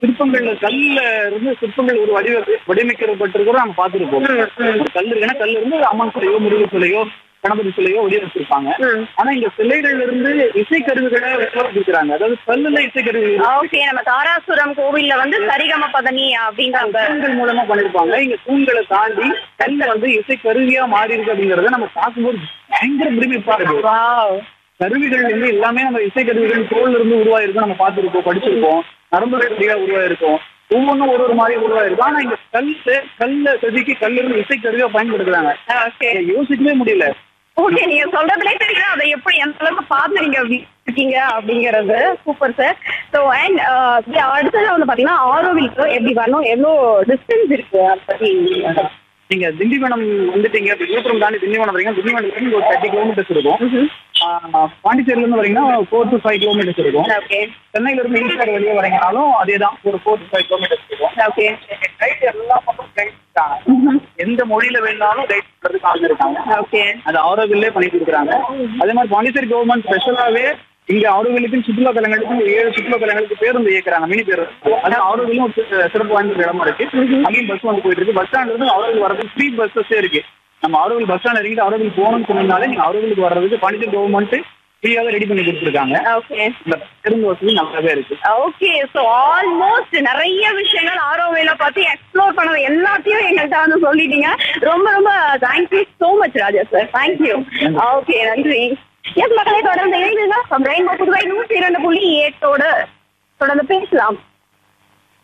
சிற்பங்கள்ல கல்ல இருந்து சிற்பங்கள் ஒரு வடிவ வடிவமைக்கப்பட்டிருக்கிறோம் நம்ம பார்த்திருப்போம் ஒரு கல் இருக்குன்னா கல்ல இருந்து அம்மன் சிலையோ முருகன் சிலையோ கணபதி சிலையோ வடிவமைச்சிருப்பாங்க ம். ஆனா இங்க சிலைகள்ல இருந்து இசைக்கருவிகளை உருவாக்கிக்கிறாங்க அதாவது கல்லுல இசைக்கருவி ஓகே நம்ம தாராசுரம் கோவில்ல வந்து சரிகம பதனி அப்படின்றாங்க தூண்கள் மூலமா பண்ணிருப்பாங்க இங்க தூண்களை தாண்டி கல் வந்து இசை கருவியா மாறி இருக்கு அப்படிங்கறத நம்ம பார்க்கும்போது பயங்கர பிரமிப்பா இருக்கு வாவ் கருவிகள் வந்து எல்லாமே நம்ம இசை கருவிகள் தோல்ல இருந்து உருவாயிருக்கும் நம்ம பார்த்திருப்போம் படிச்சிருப்போம் நரம்புகள் வழியா உருவாயிருக்கும் ஒவ்வொன்றும் ஒரு ஒரு மாதிரி உருவாயிருக்கும் ஆனா இங்க கல்லு கல்ல செதுக்கி கல்ல இருந்து இசை கருவியா பயன்படுத்துறாங்க ஓகே இதை யோசிக்கவே முடியல ஓகே நீங்க சொல்றதுலே தெரியும் அதை எப்படி எந்த அளவுக்கு பார்த்து நீங்க இருக்கீங்க அப்படிங்கறது சூப்பர் சார் ஸோ அண்ட் அடுத்தது வந்து பாத்தீங்கன்னா ஆரோவிலுக்கு எப்படி வரணும் எவ்வளோ டிஸ்டன்ஸ் இருக்கு அதை பத்தி நீங்க திண்டிவனம் வந்துட்டீங்க இப்ப விழுப்புரம் தாண்டி திண்டிவனம் வரீங்க திண்டிவனத்துல இருந்து ஒரு தேர்ட்டி கிலோமீட்டர்ஸ் இருக்கும் ஆஹ் பாண்டிச்சேரியில இருந்து வரீங்கன்னா ஃபோர் டு ஃபைவ் கிலோமீட்டர்ஸ் இருக்கும் ஓகே சென்னையில இருந்து ஈஸ்டர் வெளியே வரீங்கனாலும் அதே தான் ஒரு ஃபோர் டு ஃபைவ் கிலோமீட்டர்ஸ் இருக்கும் ஓகே கைட் எல்லா பக்கம் கைட் இருக்காங்க எந்த மொழியில வேணாலும் கைட் பண்றதுக்கு ஆள் இருக்காங்க ஓகே அது ஆரோவில்லே பண்ணிட்டு இருக்காங்க அதே மாதிரி பாண்டிச்சேரி கவர்மெண்ட் ஸ்பெஷலாவே இங்க ஆரோவிலுக்கும் சுற்றுலா தலங்களுக்கும் ஒரு ஏழு சுற்றுலா தலங்களுக்கு பேருந்து இயக்குறாங்க மினி பேருந்து அது ஆரோவிலும் ஒரு சி- சிறப்பு வாய்ந்த ஒரு இடமா இருக்கு அங்கேயும் பஸ் வந்து போயிட்டு இருக்கு பஸ் ஸ்டாண்ட்ல இருந்து ஆரோவில் வரதுக்கு ஃப்ரீ பஸ்ஸஸே இருக்கு நம்ம ஆரோவில் பஸ் ஸ்டாண்ட் இறங்கிட்டு ஆரோவில் போகணும்னு சொன்னீங்கனாலே நீங்க ஆரோவிலுக்கு வர்றதுக்கு பாண்டிச்சேரி கவர்மெண்ட் ஃப்ரீயாவே ரெடி பண்ணி கொடுத்துருக்காங்க ஓகே இந்த பேருந்து வசதி நல்லாவே இருக்கு ஓகே ஸோ ஆல்மோஸ்ட் நிறைய விஷயங்கள் ஆரோவேல பத்தி எக்ஸ்ப்ளோர் பண்ணது எல்லாத்தையும் எங்கள்கிட்ட வந்து சொல்லிட்டீங்க ரொம்ப ரொம்ப thank you so much Raja sir thank you okay நன்றி எஸ் மக்களை தொடர்ந்து எழுதுங்க ரெயின்போ புதுவை நூற்றி இரண்டு புள்ளி எட்டோட தொடர்ந்து பேசலாம்